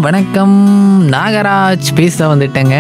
வணக்கம் நாகராஜ் பேச வந்துட்டேங்க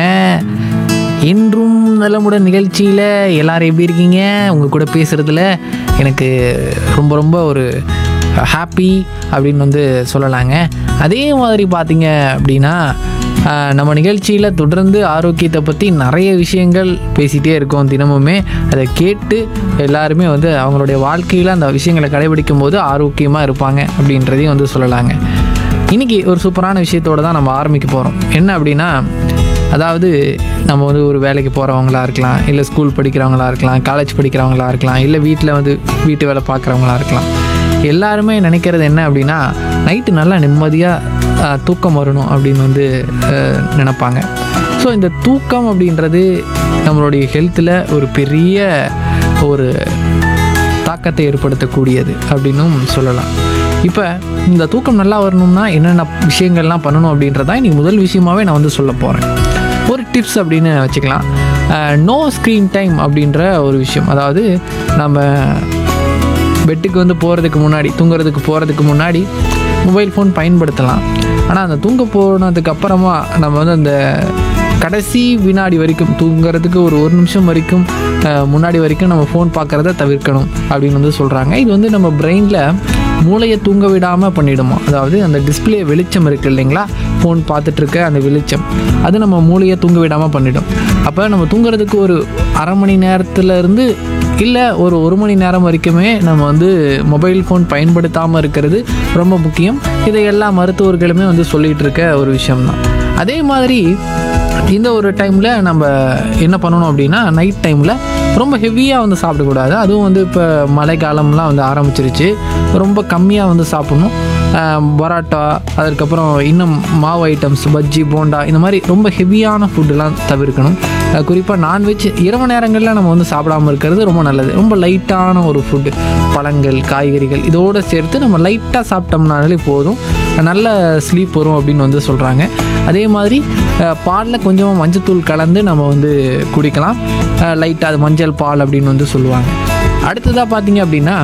இன்றும் நலமுடன் நிகழ்ச்சியில் எல்லாரும் எப்படி இருக்கீங்க உங்கள் கூட பேசுகிறதுல எனக்கு ரொம்ப ரொம்ப ஒரு ஹாப்பி அப்படின்னு வந்து சொல்லலாங்க அதே மாதிரி பார்த்தீங்க அப்படின்னா ஆஹ், நம்ம நிகழ்ச்சியில் தொடர்ந்து ஆரோக்கியத்தை பற்றி நிறைய விஷயங்கள் பேசிகிட்டே இருக்கோம் தினமுமே அதை கேட்டு எல்லாருமே வந்து அவங்களுடைய வாழ்க்கையில் அந்த விஷயங்களை கடைபிடிக்கும் போது ஆரோக்கியமாக இருப்பாங்க அப்படின்றதையும் வந்து சொல்லலாங்க இன்னைக்கு ஒரு சூப்பரான விஷயத்தோட தான் நம்ம ஆரம்பிக்க போகிறோம் என்ன அப்படின்னா அதாவது நம்ம வந்து ஒரு வேலைக்கு போகிறவங்களா இருக்கலாம் இல்லை ஸ்கூல் படிக்கிறவங்களா இருக்கலாம் காலேஜ் படிக்கிறவங்களா இருக்கலாம் இல்லை வீட்டில் வந்து வீட்டு வேலை பார்க்குறவங்களா இருக்கலாம் எல்லாருமே நினைக்கிறது என்ன அப்படின்னா நைட்டு நல்லா நிம்மதியாக தூக்கம் வரணும் அப்படின்னு வந்து அஹ், நினைப்பாங்க ஸோ இந்த தூக்கம் அப்படின்றது நம்மளுடைய ஹெல்த்தில் ஒரு பெரிய ஒரு தாக்கத்தை ஏற்படுத்தக்கூடியது அப்படின்னும் சொல்லலாம் இப்போ இந்த தூக்கம் நல்லா வரணும்னா என்னென்ன விஷயங்கள்லாம் பண்ணணும் அப்படின்றதான் இன்னைக்கு முதல் விஷயமாவே நான் வந்து சொல்ல போகிறேன் ஒரு டிப்ஸ் அப்படின்னு வச்சுக்கலாம் நோ ஸ்க்ரீன் டைம் அப்படின்ற ஒரு விஷயம் அதாவது நம்ம பெட்டுக்கு வந்து போகிறதுக்கு முன்னாடி தூங்குறதுக்கு போகிறதுக்கு முன்னாடி மொபைல் ஃபோன் பயன்படுத்தலாம் ஆனால் அந்த தூங்க போனதுக்கு அப்புறமா நம்ம வந்து அந்த கடைசி வினாடி வரைக்கும் தூங்குறதுக்கு ஒரு ஒரு நிமிஷம் வரைக்கும் அஹ், முன்னாடி வரைக்கும் நம்ம ஃபோன் பார்க்குறத தவிர்க்கணும் அப்படின்னு வந்து சொல்கிறாங்க இது வந்து நம்ம பிரெயினில் மூளையை தூங்க விடாமல் பண்ணிடுமா அதாவது அந்த டிஸ்ப்ளே வெளிச்சம் இருக்குது இல்லைங்களா ஃபோன் பார்த்துட்டு இருக்க அந்த வெளிச்சம் அது நம்ம மூளையை தூங்க விடாமல் பண்ணிடும் அப்போ நம்ம தூங்குறதுக்கு ஒரு அரை மணி நேரத்துல இருந்து இல்லை ஒரு ஒரு மணி நேரம் வரைக்குமே நம்ம வந்து மொபைல் ஃபோன் பயன்படுத்தாமல் இருக்கிறது ரொம்ப முக்கியம் இதை எல்லா மருத்துவர்களுமே வந்து சொல்லிகிட்டு இருக்க ஒரு விஷயம்தான் அதே மாதிரி இந்த ஒரு டைமில் நம்ம என்ன பண்ணணும் அப்படின்னா நைட் டைமில் ரொம்ப ஹெவியாக வந்து சாப்பிடக்கூடாது அதுவும் வந்து இப்போ மழை காலம்லாம் வந்து ஆரம்பிச்சிருச்சு ரொம்ப கம்மியாக வந்து சாப்பிடணும் ஆஹ் பரோட்டா அதுக்கப்புறம் இன்னும் மாவு ஐட்டம்ஸ் பஜ்ஜி போண்டா இந்த மாதிரி ரொம்ப ஹெவியான ஃபுட்டுலாம் தவிர்க்கணும் குறிப்பாக நான்வெஜ் இரவு நேரங்களில் நம்ம வந்து சாப்பிடாம இருக்கிறது ரொம்ப நல்லது ரொம்ப லைட்டான ஒரு ஃபுட்டு பழங்கள் காய்கறிகள் இதோடு சேர்த்து நம்ம லைட்டாக சாப்பிட்டோம்னாலே போதும் நல்ல ஸ்லீப் வரும் அப்படின்னு வந்து சொல்கிறாங்க அதே மாதிரி பாலில் கொஞ்சமாக மஞ்சத்தூள் கலந்து நம்ம வந்து குடிக்கலாம் லைட்டாக அது மஞ்சள் பால் அப்படின்னு வந்து சொல்லுவாங்க அடுத்ததாக பார்த்தீங்க அப்படின்னா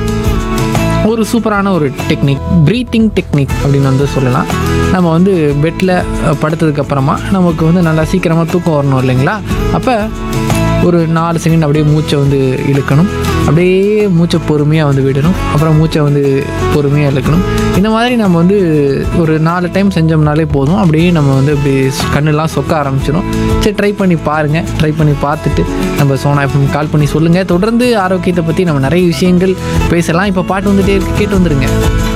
ஒரு சூப்பரான ஒரு டெக்னிக் ப்ரீத்திங் டெக்னிக் அப்படின்னு வந்து சொல்லலாம் நம்ம வந்து பெட்டில் படுத்ததுக்கப்புறமா நமக்கு வந்து நல்லா சீக்கிரமாக தூக்கம் வரணும் இல்லைங்களா அப்போ ஒரு நாலு செகண்ட் அப்படியே மூச்சை வந்து இழுக்கணும் அப்படியே மூச்சை பொறுமையாக வந்து விடணும் அப்புறம் மூச்சை வந்து பொறுமையாக இழுக்கணும் இந்த மாதிரி நம்ம வந்து ஒரு நாலு டைம் செஞ்சோம்னாலே போதும் அப்படியே நம்ம வந்து இப்படி கண்ணெல்லாம் சொக்க ஆரம்பிச்சிடும் சரி ட்ரை பண்ணி பாருங்கள் ட்ரை பண்ணி பார்த்துட்டு நம்ம சோனா எஃப்எம் கால் பண்ணி சொல்லுங்கள் தொடர்ந்து ஆரோக்கியத்தை பற்றி நம்ம நிறைய விஷயங்கள் பேசலாம் இப்போ பாட்டு வந்துட்டே இருக்கு கேட்டு வந்துருங்க